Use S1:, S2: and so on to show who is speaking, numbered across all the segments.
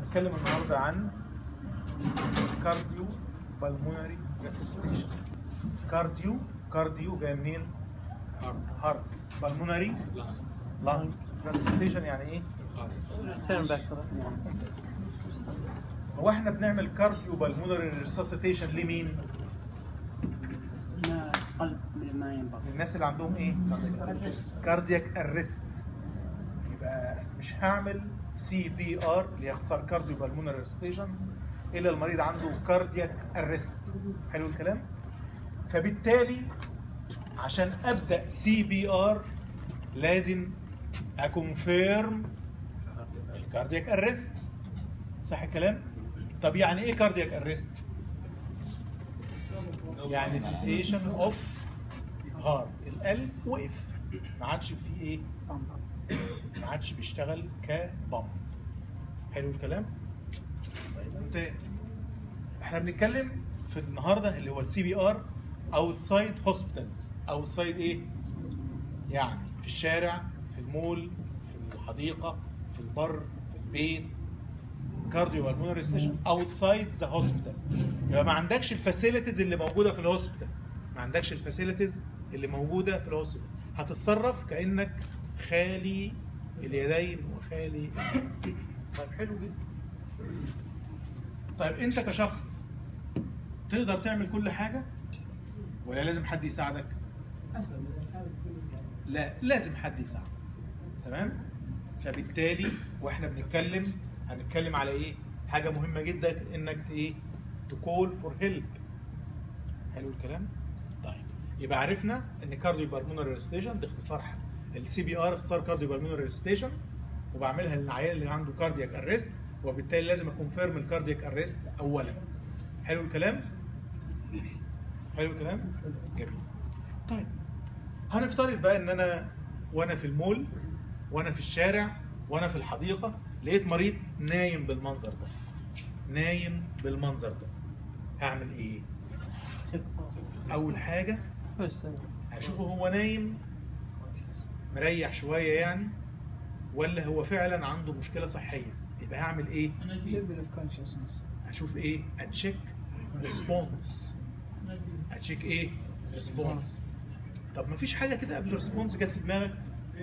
S1: هنتكلم النهارده عن كارديو بالمونري ريسستيشن كارديو كارديو جاي منين؟ هارت بالمونري لانج ريسستيشن يعني ايه؟
S2: Turn back.
S1: ممتاز هو احنا بنعمل كارديو بالمونري ريسستيشن لمين؟
S2: ما قلب ما ينبغي
S1: للناس اللي عندهم ايه؟ كاردياك ارست يبقى مش هعمل سي بي ار اللي هي اختصار كارديو بالمونري ريستيشن الا المريض عنده كاردياك ارست حلو الكلام؟ فبالتالي عشان ابدا سي بي ار لازم اكونفيرم الكاردياك ارست صح الكلام؟ طب يعني ايه كاردياك ارست؟ يعني سيسيشن اوف هارت القلب وقف ما عادش فيه ايه ما عادش بيشتغل كبامب حلو الكلام طيب ممتاز احنا بنتكلم في النهارده اللي هو السي بي ار اوتسايد هوسبيتالز اوتسايد ايه يعني في الشارع في المول في الحديقه في البر في البيت كارديو بالمونري ستيشن اوتسايد ذا هوسبيتال يبقى ما عندكش الفاسيلتيز اللي موجوده في الهوسبيتال ما عندكش الفاسيلتيز اللي موجوده في الهوسبيتال هتتصرف كانك خالي اليدين وخالي طيب حلو جدا طيب انت كشخص تقدر تعمل كل حاجه ولا لازم حد يساعدك لا لازم حد يساعدك تمام فبالتالي واحنا بنتكلم هنتكلم على ايه حاجه مهمه جدا انك ت- ايه تكول فور هيلب حلو الكلام طيب يبقى عرفنا ان كارديو بالمونري ريستيشن ده اختصار السي بي ار اختصار كارديو بالمونري ريستيشن وبعملها للعيان اللي عنده كاردياك ارست وبالتالي لازم اكونفيرم الكاردياك ارست اولا حلو الكلام حلو الكلام جميل طيب هنفترض بقى ان انا وانا في المول وانا في الشارع وانا في الحديقه لقيت مريض نايم بالمنظر ده نايم بالمنظر ده هعمل ايه اول حاجه
S2: بس
S1: هشوفه هو نايم مريح شويه يعني ولا هو فعلا عنده مشكله صحيه يبقى هعمل ايه
S2: level of consciousness
S1: اشوف ايه اتشيك ريسبونس اتشيك ايه ريسبونس طب ما فيش حاجه كده قبل الريسبونس جت في دماغك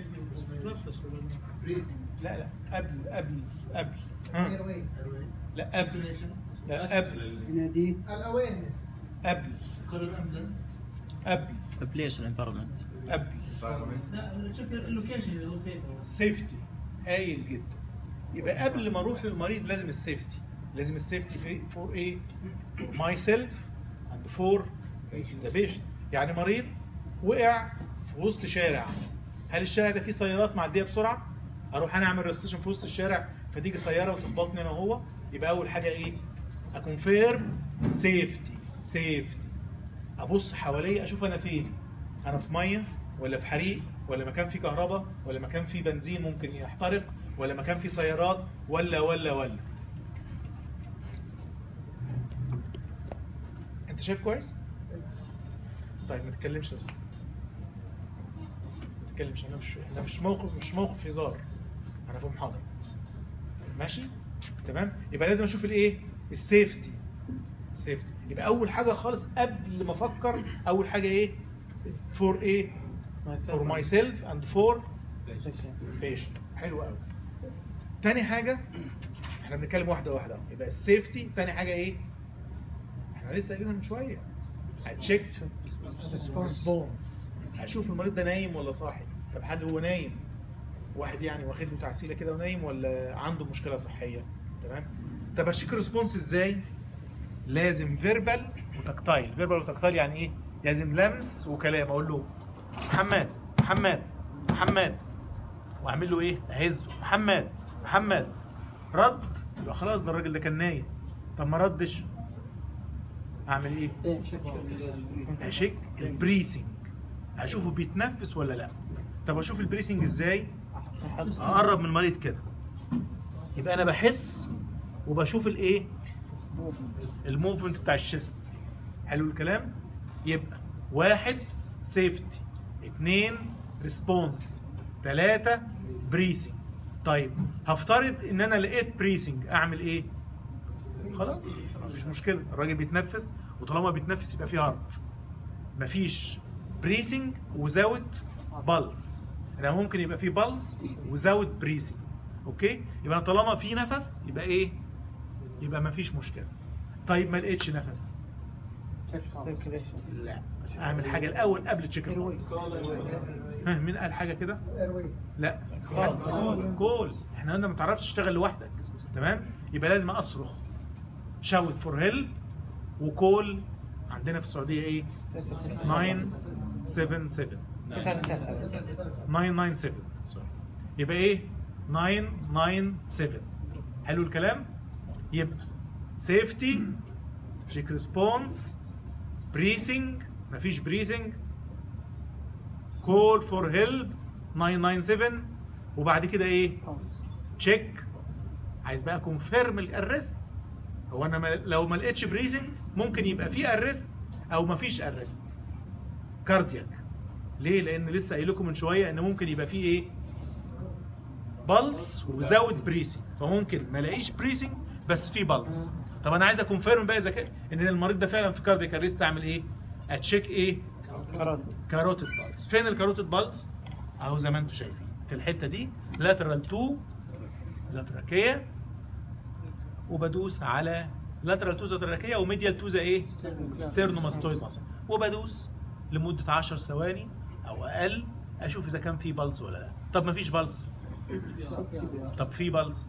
S1: لا لا قبل قبل قبل ها لا قبل لا قبل
S2: ينادي
S3: الاويرنس
S1: قبل قبل
S4: The place and environment.
S1: قبل
S3: لا شوف اللوكيشن اللي هو سيف
S1: سيفتي هايل جدا يبقى قبل ما اروح للمريض لازم السيفتي لازم السيفتي في فور ايه فور ماي سيلف اند فور ذا بيشنت يعني مريض وقع في وسط شارع هل الشارع ده فيه سيارات معديه بسرعه اروح انا اعمل ريستيشن في وسط الشارع فتيجي سياره وتخبطني انا وهو يبقى اول حاجه ايه اكونفيرم سيفتي سيفتي ابص حواليا اشوف انا فين انا في ميه ولا في حريق ولا مكان فيه كهرباء ولا مكان فيه بنزين ممكن يحترق ولا مكان فيه سيارات ولا ولا ولا انت شايف كويس طيب ما تتكلمش يا أستاذ. ما تتكلمش انا مش احنا مش موقف مش موقف هزار انا في محاضره ماشي تمام يبقى لازم اشوف الايه السيفتي سيفتي يبقى اول حاجه خالص قبل ما افكر اول حاجه ايه فور ايه فور ماي سيلف اند فور بيشنت حلو قوي تاني حاجه احنا بنتكلم واحده واحده أهو. يبقى السيفتي تاني حاجه ايه احنا لسه قايلينها من شويه هتشيك ريسبونس هشوف المريض ده نايم ولا صاحي طب هل هو نايم واحد يعني واخد له تعسيله كده ونايم ولا عنده مشكله صحيه تمام طب اشيك ريسبونس ازاي لازم فيربال وتكتايل فيربال وتكتايل يعني ايه لازم لمس وكلام اقول له محمد محمد محمد واعمل له ايه اهزه محمد محمد رد يبقى خلاص ده الراجل ده كان نايم طب ما ردش اعمل ايه اشيك البريسنج اشوفه بيتنفس ولا لا طب اشوف البريسنج ازاي اقرب من المريض كده يبقى انا بحس وبشوف الايه الموفمنت بتاع الشيست حلو الكلام يبقى واحد سيفتي اتنين ريسبونس تلاتة بريسنج طيب هفترض ان انا لقيت بريسنج اعمل ايه خلاص مفيش مشكله الراجل بيتنفس وطالما بيتنفس يبقى في هارت مفيش بريسنج وزاوت بالس انا ممكن يبقى في بالس وزاوت بريسنج اوكي يبقى أنا طالما في نفس يبقى ايه يبقى مفيش مشكله طيب ما لقيتش نفس
S2: circulation
S1: لا اعمل حاجه الاول قبل تشيك البالس ها مين قال حاجه كده لا كول كول احنا قلنا ما تعرفش تشتغل لوحدك تمام يبقى لازم اصرخ شاوت فور هيلب وكول عندنا في السعوديه ايه 977 997 سوري يبقى ايه 997 حلو الكلام يبقى سيفتي تشيك ريسبونس بريسنج مفيش بريسنج كول فور هيلب 997 وبعد كده ايه تشيك عايز بقى كونفيرم الارست هو انا ما لو ما لقيتش بريزنج ممكن يبقى في ارست او ما فيش ارست كاردياك ليه لان لسه قايل لكم من شويه ان ممكن يبقى في ايه بالس وزود بريسنج فممكن ما الاقيش بريسنج بس في بالس طب انا عايز اكونفيرم بقى اذا كان ان المريض ده فعلا في كاردياك ارست اعمل ايه اتشيك ايه كاروتيد بالز فين الكاروتيد بالز اهو زي ما انتم شايفين في الحته دي لاترال 2 ذات ركيه وبدوس على لاترال 2 ذات ركيه وميديال 2 زي ايه ستيرنوماستويد مثلا وبدوس لمده 10 ثواني او اقل اشوف اذا كان في بالز ولا لا طب ما فيش بالز طب في بالز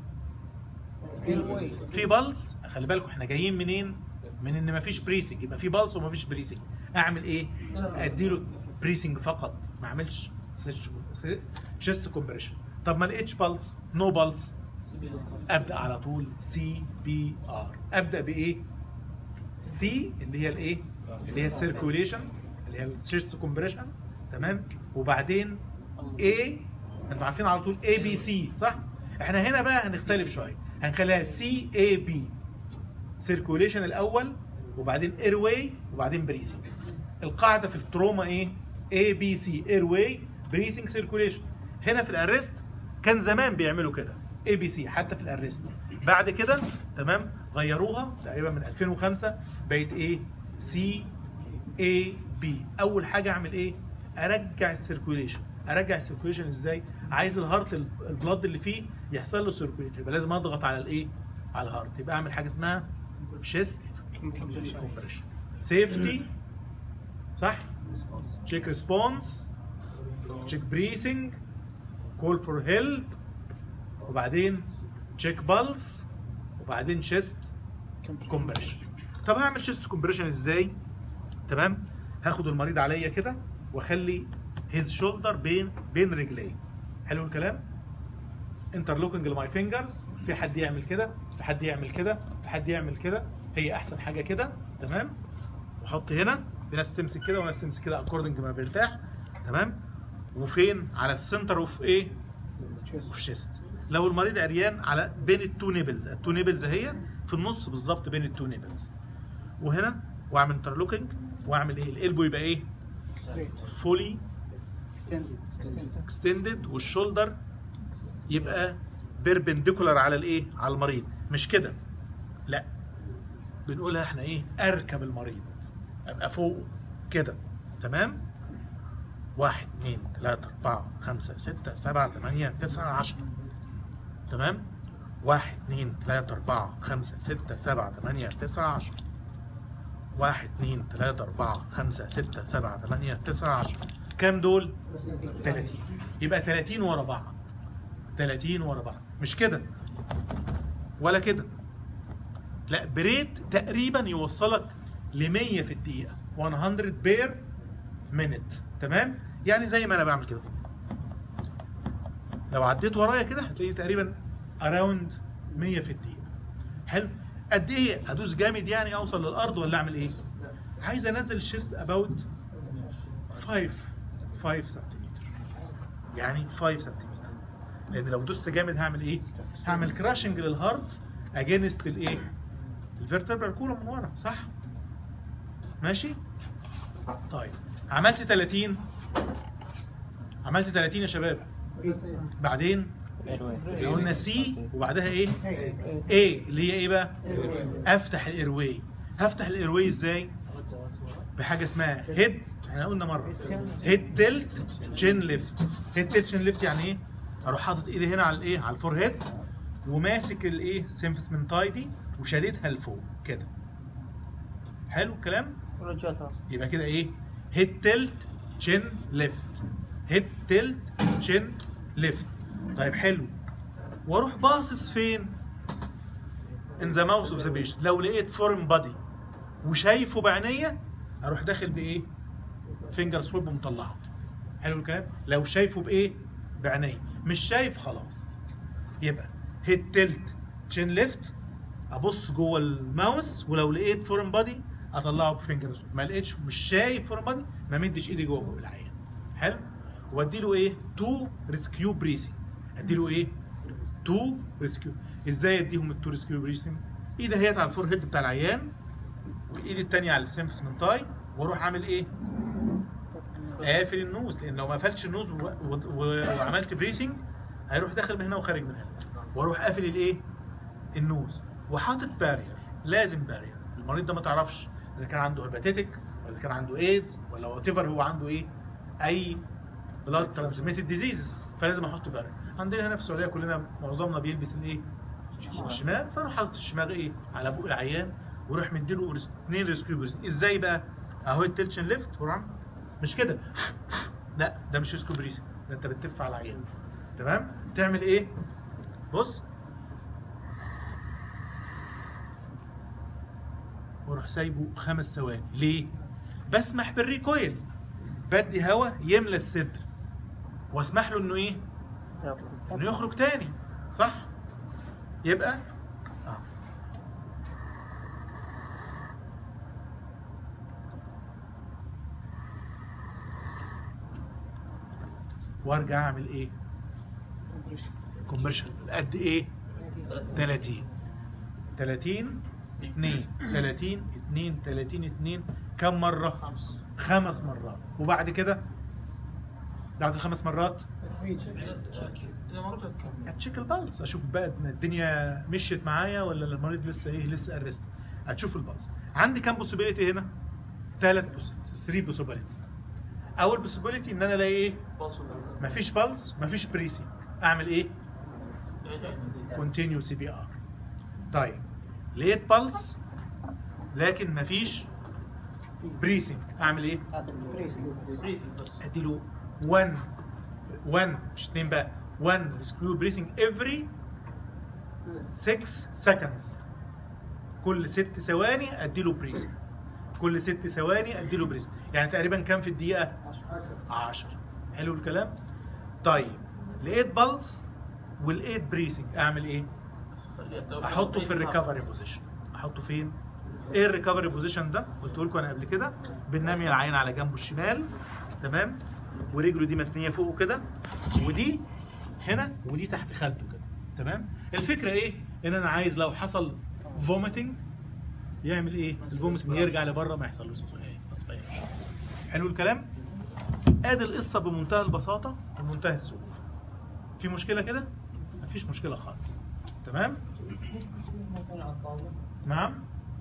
S1: في بالز خلي بالكم احنا جايين منين من ان مفيش بريسنج يبقى في بالز ومفيش بريسنج اعمل ايه اديله بريسنج فقط ما اعملش شيست كومبريشن طب ما لقيتش بالز نو بالز ابدا على طول سي بي ار ابدا بايه سي اللي هي الايه اللي هي السيركوليشن اللي هي الشيست كومبريشن تمام وبعدين اي انتوا عارفين على طول اي بي سي صح احنا هنا بقى هنختلف شويه هنخليها سي اي بي سيركوليشن الاول وبعدين اير واي وبعدين بريسنج القاعده في التروما ايه اي بي سي اير واي بريسنج سيركوليشن هنا في الارست كان زمان بيعملوا كده اي بي سي حتى في الارست بعد كده تمام غيروها تقريبا من 2005 بقت ايه سي اي بي اول حاجه اعمل ايه ارجع السيركوليشن ارجع السيركوليشن ازاي عايز الهارت ال- البلاد اللي فيه يحصل له سيركوليشن يبقى لازم اضغط على الايه على الهارت يبقى اعمل حاجه اسمها شيست كومبريشن سيفتي صح تشيك ريسبونس تشيك بريسنج كول فور هيلب وبعدين تشيك بالس وبعدين شيست كومبريشن طب هعمل شيست كومبريشن ازاي تمام هاخد المريض عليا كده واخلي هيز شولدر بين بين رجليه حلو الكلام انترلوكينج لماي فينجرز في حد يعمل كده في حد يعمل كده في حد يعمل كده هي احسن حاجه كده تمام وحط هنا في ناس تمسك كده وناس تمسك كده اكوردنج ما بيرتاح تمام وفين على السنتر اوف ايه اوف شيست لو المريض عريان على بين التو نيبلز التو نيبلز اهي في النص بالظبط بين التو نيبلز وهنا واعمل انترلوكينج واعمل ايه الالبو يبقى ايه فولي اكستندد والشولدر يبقى بيربنديكولار على الايه على المريض مش كده لا بنقولها احنا ايه اركب المريض ابقى فوقه كده تمام واحد اتنين تلاتة أربعة خمسة ستة سبعة تمانية تسعة عشرة تمام واحد اتنين تلاتة أربعة خمسة ستة سبعة تمانية تسعة عشرة واحد اتنين تلاتة أربعة خمسة ستة سبعة تمانية تسعة عشرة كام دول؟ 30 يبقى 30 ورا بعض 30 ورا بعض مش كده ولا كده لا بريت تقريبا يوصلك ل 100 في الدقيقة 100 بير مينت تمام يعني زي ما انا بعمل كده لو عديت ورايا كده هتلاقي تقريبا اراوند 100 في الدقيقة حلو قد ايه ادوس جامد يعني اوصل للارض ولا اعمل ايه عايز انزل الشيست اباوت 5 5 سنتيمتر يعني 5 سنتيمتر لان لو دوست جامد هعمل ايه هعمل كراشنج للهارت اجينست الايه الفيرتبرال كولوم من ورا صح ماشي طيب عملت 30 عملت 30 يا شباب بعدين احنا قلنا سي وبعدها ايه ايه اللي هي ايه بقى افتح الايرواي هفتح الايرواي ازاي بحاجه اسمها هيد احنا قلنا مره هيد تلت تشين ليفت هيد تلت تشين ليفت يعني ايه اروح حاطط ايدي هنا على الايه على الفور هيد وماسك الايه سيمفس من تايدي وشاددها لفوق كده حلو الكلام
S2: رجعت راس
S1: يبقى كده ايه هيد تلت تشين ليفت هيد تلت تشين ليفت طيب حلو واروح باصص فين ان ذا ماوس اوف ذا بيشنت لو لقيت فورم بادي وشايفه بعينيا اروح داخل بايه فينجر سويب ومطلعه حلو الكلام لو شايفه بايه بعينيا مش شايف خلاص يبقى هيد تلت تشين ليفت ابص جوه الماوس ولو لقيت فورم بادي اطلعه بفينجر سويب ما لقيتش مش شايف فورم بادي ما مدش ايدي جوه جوه العين حلو وادي له ايه تو ريسكيو بريسنج ادي له ايه تو ريسكيو ازاي اديهم التو ريسكيو بريسنج ايدي هي على الفور هيد بتاع العيان وايدي التانية على السيمفس من تاي واروح عامل ايه قافل النوز لان لو ما قفلتش النوز و- و- و- وعملت بريسنج هيروح داخل من هنا وخارج من هنا واروح قافل الايه النوز وحاطط بارير لازم بارير المريض ده ما تعرفش اذا كان عنده هيباتيتك ولا اذا كان عنده ايدز ولا وات ايفر هو عنده ايه اي بلاد ترانسميتد ديزيزز فلازم احط بارير عندنا هنا في السعوديه كلنا معظمنا بيلبس الايه الشماغ فاروح حاطط الشماغ ايه على بوق العيان ويروح مديله ريس- اتنين ريسكيو بريسنج ازاي بقى اهو التلشن ليفت وراح مش كده لا ده مش ريسكيو بريسنج ده انت بتلف على العيان تمام تعمل ايه بص واروح سايبه خمس ثواني ليه بسمح بالريكويل بدي هوا يملى الصدر واسمح له انه ايه انه يخرج تاني صح يبقى اه وارجع اعمل ايه كوميرشال قد ايه 30 30 2 30 2 30 2 كم مره خمس مرات وبعد كده بعد الخمس مرات
S3: اذا ما رجعت كمل
S1: هتشيك البلس اشوف بقى إن الدنيا مشيت معايا ولا المريض لسه ايه لسه ارست هتشوف البلس عندي كام بوسيبيليتي هنا ثلاث بوسيبيليتيز 3 بوسيبيليتيز اول بوسيبيليتي ان انا الاقي ايه مفيش بلس مفيش بريسي اعمل ايه كونتينيو سي بي ار طيب لقيت بلس لكن مفيش بريسنج اعمل ايه
S3: بريسنج بس
S1: اديله 1 1 مش 2 بقى 1 سكرو بريسنج افري 6 سكندز كل 6 ثواني اديله بريسنج كل 6 ثواني اديله بريسنج يعني تقريبا كام في الدقيقه 10 حلو الكلام طيب لقيت بلس ولقيت بريسنج اعمل ايه احطه في الريكفري بوزيشن احطه فين ايه الريكفري بوزيشن ده قلت لكم انا قبل كده بننامي العين على جنبه الشمال تمام ورجله دي متنيه فوقه كده ودي هنا ودي تحت خالته كده تمام الفكره ايه ان انا عايز لو حصل فوميتنج يعمل ايه الفوميتنج يرجع لبره ما يحصلوش اصفياش حلو الكلام ادي القصه بمنتهى البساطه ومنتهى السهوله في مشكله كده مفيش مشكله خالص تمام نعم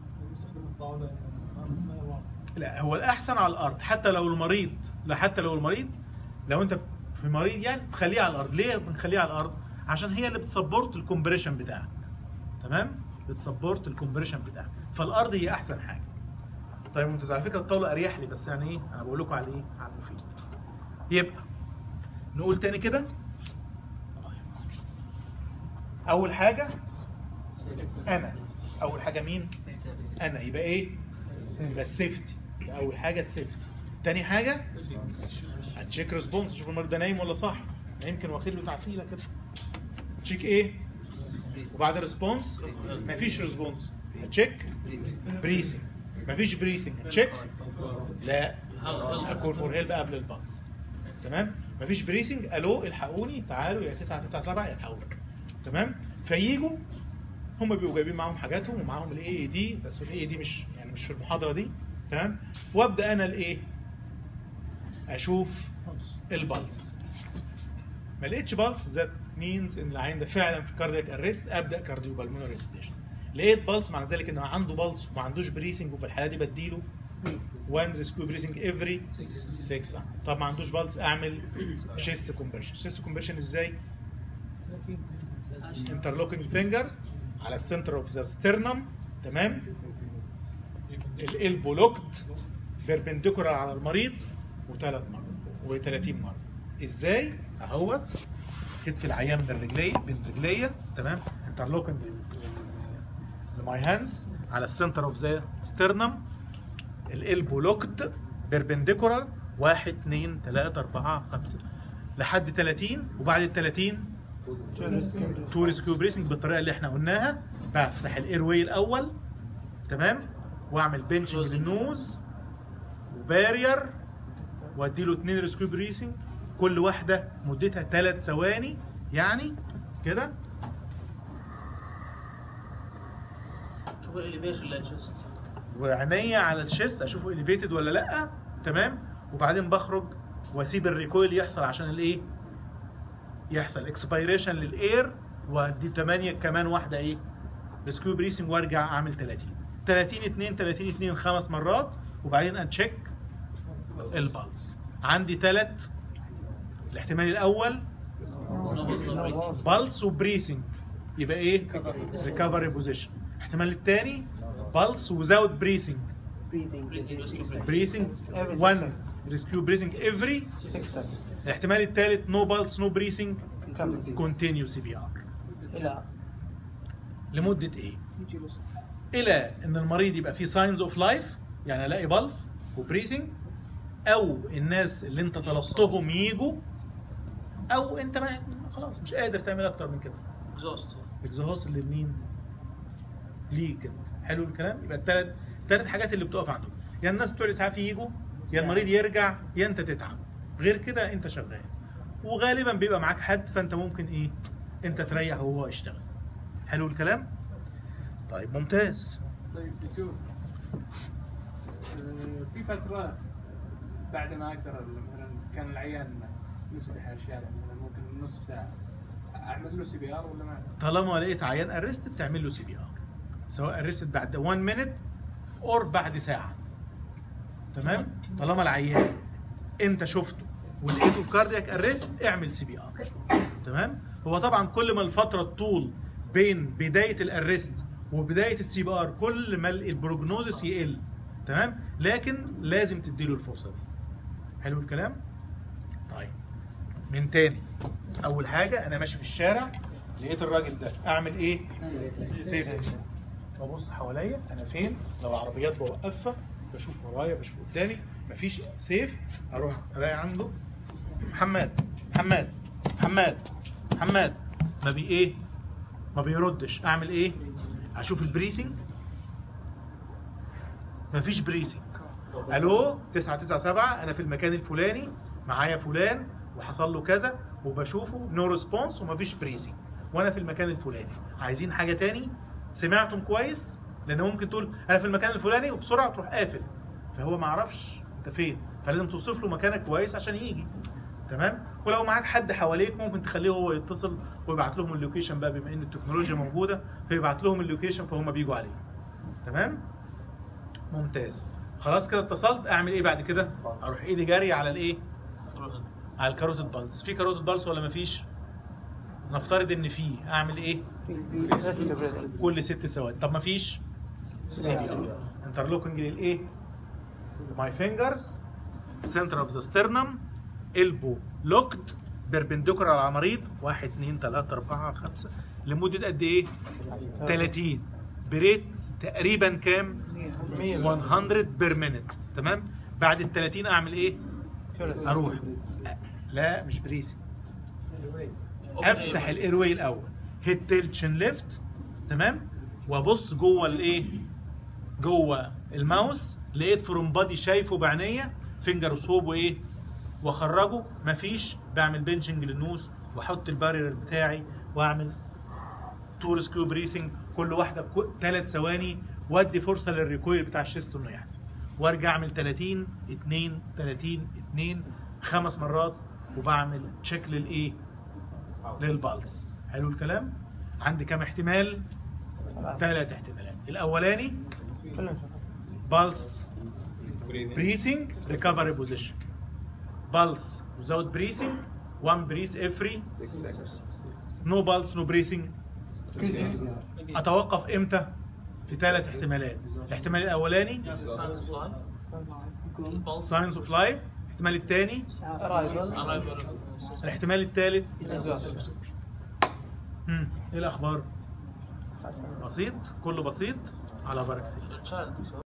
S1: لا هو الاحسن على الارض حتى لو المريض لا حتى لو المريض لو انت في مريض يعني تخليه على الارض ليه بنخليه على الارض عشان هي اللي بتسبورت الكومبريشن بتاعك تمام بتسبورت الكومبريشن بتاعك فالارض هي احسن حاجه طيب ممتاز على فكره الطاوله اريح لي بس يعني ايه انا بقول لكم على ايه على المفيد يبقى نقول تاني كده اول حاجه انا اول حاجه مين انا يبقى ايه يبقى السيفتي يبقى اول حاجه السيفتي تاني حاجه هتشيك ريسبونس شوف المريض ده نايم ولا صاحي ما يمكن واخد له تعسيله كده تشيك ايه وبعد الريسبونس مفيش ريسبونس هتشيك بريسنج مفيش بريسنج هتشيك لا هكون فور هيلب قبل البانس تمام مفيش بريسنج الو الحقوني تعالوا يا 997 يلحقوني تمام فييجوا هم بيبقوا جايبين معاهم حاجاتهم ومعاهم الاي اي دي بس الاي اي دي مش يعني مش في المحاضره دي تمام وابدا انا الايه اشوف البلس ما لقيتش بلس ذات مينز ان العين ده فعلا في كاردياك اريست ابدا كارديو بالمونري ريستيشن لقيت بالس مع ذلك انه عنده بالس وما عندوش بريسنج وفي الحاله دي بديله 1 ريسكيو بريسنج افري 6 طب ما عندوش بالس اعمل شيست كومبريشن شيست كومبريشن ازاي انترلوكينج فينجرز على السنتر اوف ذا ستيرنم تمام الالبو لوكت بيربنديكولار على المريض وثلاث مرات و30 مره ازاي اهوت كتف العيان بين رجلي بين رجليا تمام انترلوكينج ماي هاندز على السنتر اوف ذا ستيرنم الالبو لوكت بيربنديكولار 1 2 3 4 5 لحد 30 وبعد ال 30 تو ريسكيو بريسنج بالطريقه اللي احنا قلناها بفتح الاير واي الاول تمام واعمل بنشنج للنوز وبارير وادي له اثنين ريسكيو بريسنج كل واحده مدتها ثلاث ثواني يعني كده
S3: شوف الاليفيشن للجست
S1: وعينيا على الشيست اشوفه اليفيتد ولا لا تمام وبعدين بخرج واسيب الريكويل يحصل عشان الايه يحصل اكسبيريشن للاير وادي 8 كمان واحده ايه ريسكيو بريسنج وارجع اعمل 30 30 2 30 2 خمس مرات وبعدين اتشيك البلس عندي ثلاث الاحتمال الاول بلس وبريسنج يبقى ايه ريكفري بوزيشن الاحتمال الثاني بلس وزاوت بريسنج بريسنج 1 ريسكيو بريسنج افري
S2: 6 seconds.
S1: الاحتمال الثالث نو بلس نو بريسنج كونتينيو سي بي ار
S2: إلى
S1: لمده ايه؟ الى ان المريض يبقى فيه ساينز اوف لايف يعني الاقي بلس وبريسنج او الناس اللي انت طلبتهم يجوا او انت ما خلاص مش قادر تعمل اكتر من كده
S3: اكزوست
S1: اكزوست لمين؟ ليه كده حلو الكلام يبقى الثلاث الثلاث حاجات اللي بتقف عندهم يا الناس بتوع الاسعاف يجوا يا المريض يرجع يا انت تتعب غير كده انت شغال وغالبا بيبقى معاك حد فانت ممكن ايه انت تريح وهو يشتغل حلو الكلام طيب ممتاز
S4: طيب دكتور آه، في فترة بعد ما اقدر مثلا كان العيان مسرح على الشارع مثلا ممكن نصف ساعة اعمل له سي بي ار ولا ما؟
S1: طالما لقيت عيان ارستد تعمل له سي بي ار سواء ارستد بعد 1 مينت اور بعد ساعه تمام طالما العيان انت شفته ولقيته في كاردياك ارست اعمل سي بي ار تمام هو طبعا كل ما الفتره تطول بين بدايه الارست وبدايه السي بي ار كل ما البروجنوزس يقل تمام لكن لازم تديله الفرصه دي حلو الكلام طيب من تاني اول حاجه انا ماشي في الشارع لقيت الراجل ده اعمل ايه سيفتي ببص حواليا انا فين لو عربيات بوقفها بشوف ورايا بشوف قدامي مفيش سيف اروح الاقي عنده محمد محمد محمد محمد ما بي ايه ما بيردش اعمل ايه اشوف البريسنج مفيش بريسنج الو 997 انا في المكان الفلاني معايا فلان وحصل له كذا وبشوفه نو ريسبونس ومفيش بريسنج وانا في المكان الفلاني عايزين حاجه تاني سمعتم كويس لان ممكن تقول انا في المكان الفلاني وبسرعه تروح قافل فهو ما عرفش انت فين فلازم توصف له مكانك كويس عشان يجي تمام ولو معاك حد حواليك ممكن تخليه هو يتصل ويبعت لهم اللوكيشن بقى بما ان التكنولوجيا موجوده فيبعت لهم اللوكيشن فهم بيجوا عليه تمام ممتاز خلاص كده اتصلت اعمل ايه بعد كده اروح ايدي جري على الايه على الكاروتيد بالز في كاروتيد بالز ولا مفيش نفترض ان في اعمل ايه كل ست ثواني طب مفيش سي بي ار انترلوكنج للايه ماي فينجرز سنتر اوف ذا سترنم البو لوكت بيربنديكولار على المريض 1 2 3 4 5 لمده قد ايه 30 بريت تقريبا كام 100 بير مينت تمام بعد ال 30 اعمل ايه اروح لا مش بريسي افتح الاير واي الاول هيد تيل تشين ليفت تمام وابص جوه الايه جوه الماوس لقيت فروم بادي شايفه بعينيا فينجر وصوب وايه واخرجه مفيش بعمل بنشنج للنوز واحط البارير بتاعي واعمل تو ريسكيو بريسنج كل واحده ثلاث ثواني وادي فرصه للريكويل بتاع الشيست انه يحصل وارجع اعمل 30 2 30 2 خمس مرات وبعمل تشيك للايه للبلس حلو الكلام عندي كام احتمال ثلاث احتمالات الاولاني
S2: كلهم
S1: بالس بريسنج ريكفري بوزيشن بالس without بريسنج one breath every نو بالس نو بريسنج اتوقف امتى في ثلاث احتمالات الاحتمال الاولاني
S3: ساينس اوف لايف البلس
S1: ساينس اوف لايف الاحتمال الثاني
S3: ارايفل
S1: الاحتمال الثالث ايه الاخبار
S2: حسن
S1: بسيط كله بسيط على بركه الله
S3: تشايلد